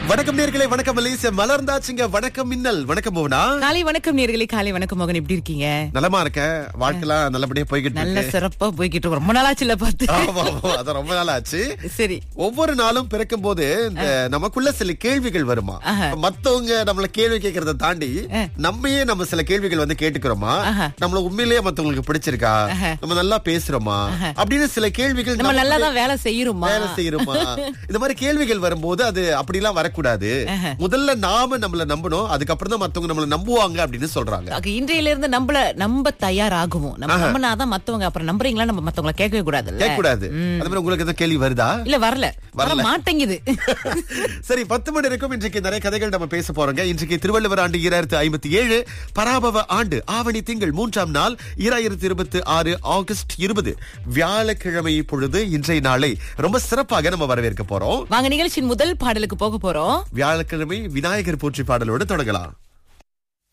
வணக்கம் நேர்களே வணக்கம் மலேசியா மலர்ந்தாச்சுங்க வணக்கம் மின்னல் வணக்கம் மோகனா காலை வணக்கம் நேர்களே காலை வணக்கம் மகன் எப்படி இருக்கீங்க நலமா இருக்கேன் வாழ்க்கைலாம் நல்லபடியா போய்கிட்டு நல்ல இருக்கு சிறப்பா போய்கிட்டு இருக்கோம். ரொம்ப நாளாச்சுல பார்த்து ஆமா, ஆமா, அது ரொம்ப நாள் ஆச்சு சரி ஒவ்வொரு நாளும் பிறக்கும் போது இந்த நமக்குள்ள சில கேள்விகள் வருமா ஆஹா. மத்தவங்க நம்மள கேள்வி கேட்கறத தாண்டி நம்மையே நம்ம சில கேள்விகள் வந்து கேட்டுக்கிறோமா ஆஹா. நம்மள உண்மையிலேயே மத்தவங்களுக்கு பிடிச்சிருக்கா நம்ம நல்லா பேசுறோமா அப்படின்னு சில கேள்விகள் நம்ம நல்லா நமக்குள்ளே தான் வேலை செய்யறோமா வேலை செய்யறோமா இந்த மாதிரி கேள்விகள் வரும்போது அது அப்படிலாம் வரக்கூடாது முதல்ல நாம நம்மள நம்பணும் அதுக்கப்புறம் தான் மத்தவங்க நம்மள நம்புவாங்க அப்படின்னு சொல்றாங்க ஆக, இன்றையில இருந்து நம்மள நம்ப தயாராகுவோம் நம்ம நம்பினாதான் மத்தவங்க அப்புறம் நம்புறீங்களா நம்ம மத்தவங்கள கேட்கவே கூடாதுல்ல கேட்க கூடாது அது மாதிரி உங்களுக்கு எதாவது கேள்வி வருதா இல்ல வரல வர மாட்டேங்குது சரி பத்து மணி இருக்கும் இன்றைக்கு நிறைய கதைகள் நம்ம பேச போறோங்க இன்றைக்கு திருவள்ளுவர் ஆண்டு இரண்டாயிரத்தி ஐம்பத்தி ஏழு பராபவ ஆண்டு ஆவணி திங்கள் மூன்றாம் நாள் இரண்டாயிரத்தி இருபத்தி ஆறு ஆகஸ்ட் இருபது வியாழக்கிழமை பொழுது இன்றைய நாளை ரொம்ப சிறப்பாக நம்ம வரவேற்க போறோம் வாங்க நிகழ்ச்சியின் முதல் பாடலுக்கு போக போறோம் வியாழக்கிழமை விநாயகர் போற்றி பாடலோடு தொடங்கலாம்